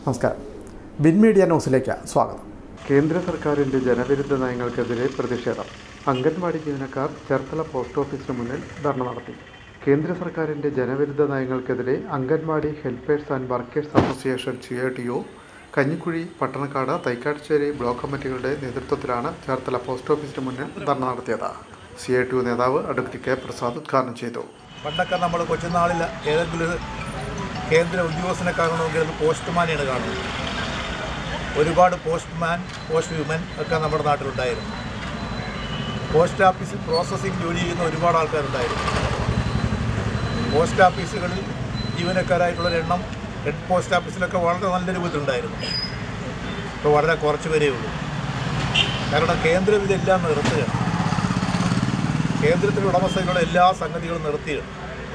നമസ്കാരം bin media ന്യൂസിലേക്ക് സ്വാഗതം കേന്ദ്ര സർക്കാരിൻ്റെ ജനവിരുദ്ധ നയങ്ങൾക്കെതിരെ പ്രതിഷേധം അംഗൻവാടി ജീവനക്കാർ ചേർത്തല പോസ്റ്റ് ഓഫീസിന് മുന്നിൽ ധർണ നടത്തി കേന്ദ്ര സർക്കാരിൻ്റെ ജനവിരുദ്ധ നയങ്ങൾക്കെതിരെ anganwadi helpers and workers association C I T U Kanjikuzhi Pattanakkad Thaikkattussery block കമ്മിറ്റികളുടെ നേതൃത്വത്തിലാണ് ചേർത്തല പോസ്റ്റ് ഓഫീസിന് മുന്നിൽ ധർണ നടത്തിയത് സി ഐ ടി ഒ നേതാവ് അഡ്വക്കേറ്റ് കെ പ്രസാദ് ഉദ്ഘാടനം ചെയ്തു പണ്ടൊക്കെ നമ്മൾ കൊച്ചുനാളിൽ ഏതെങ്കിലും ഒരു കേന്ദ്ര ഉദ്യോഗസ്ഥനെ കാണണമെങ്കിൽ അത് പോസ്റ്റ്മാനെയാണ് കാണുന്നത് ഒരുപാട് പോസ്റ്റ്മാൻ പോസ്റ്റ് വിമൻ ഒക്കെ നമ്മുടെ നാട്ടിലുണ്ടായിരുന്നു പോസ്റ്റ് ഓഫീസിൽ പ്രോസസ്സിംഗ് ജോലി ചെയ്യുന്ന ഒരുപാട് ആൾക്കാരുണ്ടായിരുന്നു പോസ്റ്റ് ഓഫീസുകളിൽ ജീവനക്കാരായിട്ടുള്ള എണ്ണം ഹെഡ് പോസ്റ്റ് ഓഫീസിലൊക്കെ വളരെ നല്ല രൂപത്തിലുണ്ടായിരുന്നു ഇപ്പോൾ വളരെ കുറച്ച് പേരേ ഉള്ളൂ കാരണം കേന്ദ്രം ഇതെല്ലാം നിർത്തുകയാണ് കേന്ദ്രത്തിൻ്റെ ഉടമസ്ഥയിലുള്ള എല്ലാ സംഗതികളും നിർത്തിയാണ്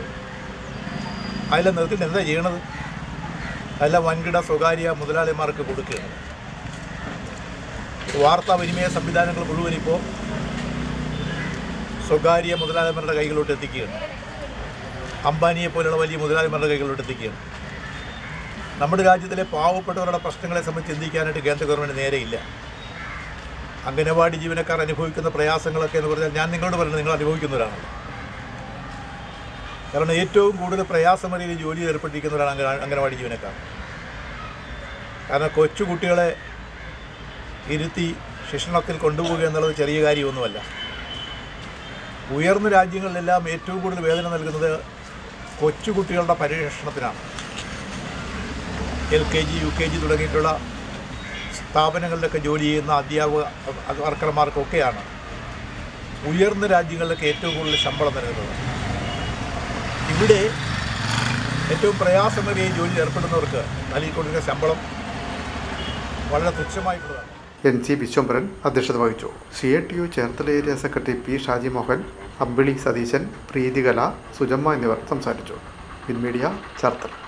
അതിലെ നിർത്തിയിട്ട് എന്താ ചെയ്യണത് അതെല്ലാം വൻകിട സ്വകാര്യ മുതലാളിമാർക്ക് കൊടുക്കുകയാണ് വാർത്താവിനിമയ സംവിധാനങ്ങൾ മുഴുവൻ ഇപ്പോൾ സ്വകാര്യ മുതലാളിമാരുടെ കൈകളിലോട്ട് എത്തിക്കുകയാണ് അംബാനിയെ പോലുള്ള വലിയ മുതലാളിമാരുടെ കൈകളിലോട്ട് എത്തിക്കുകയാണ് നമ്മുടെ രാജ്യത്തിലെ പാവപ്പെട്ടവരുടെ പ്രശ്നങ്ങളെ സംബന്ധിച്ച് ചിന്തിക്കാനായിട്ട് കേന്ദ്ര ഗവൺമെൻറ് നേരെയില്ല അംഗനവാടി ജീവനക്കാർ അനുഭവിക്കുന്ന പ്രയാസങ്ങളൊക്കെ എന്ന് പറഞ്ഞാൽ ഞാൻ നിങ്ങളോട് പറയുന്നത് നിങ്ങൾ അനുഭവിക്കുന്നവരാണല്ലോ കാരണം ഏറ്റവും കൂടുതൽ പ്രയാസമേറിയ ജോലിയിൽ ഏർപ്പെട്ടിരിക്കുന്നവരാണ് അംഗ അംഗനവാടി ജീവനക്കാർ കാരണം കൊച്ചു കുട്ടികളെ ഇരുത്തി ശിക്ഷണത്തിൽ കൊണ്ടുപോവുക എന്നുള്ളത് ചെറിയ കാര്യമൊന്നുമല്ല ഉയർന്ന രാജ്യങ്ങളിലെല്ലാം ഏറ്റവും കൂടുതൽ വേദന നൽകുന്നത് കൊച്ചുകുട്ടികളുടെ പരിരക്ഷണത്തിനാണ് L K G U K G തുടങ്ങിയിട്ടുള്ള സ്ഥാപനങ്ങളിലൊക്കെ ജോലി ചെയ്യുന്ന അധ്യാപക വർക്കർമാർക്കൊക്കെയാണ് ഉയർന്ന രാജ്യങ്ങളിലൊക്കെ ഏറ്റവും കൂടുതൽ ശമ്പളം നൽകുന്നത് ഇവിടെ ഏറ്റവും പ്രയാസമേറിയ ഈ ജോലിയിൽ ഏർപ്പെടുന്നവർക്ക് നൽകിക്കൊണ്ടിരിക്കുന്ന ശമ്പളം വളരെ തുച്ഛമായിട്ടുള്ളതാണ് എൻ സി വിശ്വംഭരൻ അധ്യക്ഷത വഹിച്ചു C I T U Cherthala area secretary P Shaji Mohan Ambili Satheesan Preethikala Sujamma എന്നിവർ സംസാരിച്ചു പിൻ മീഡിയ ചേർത്തല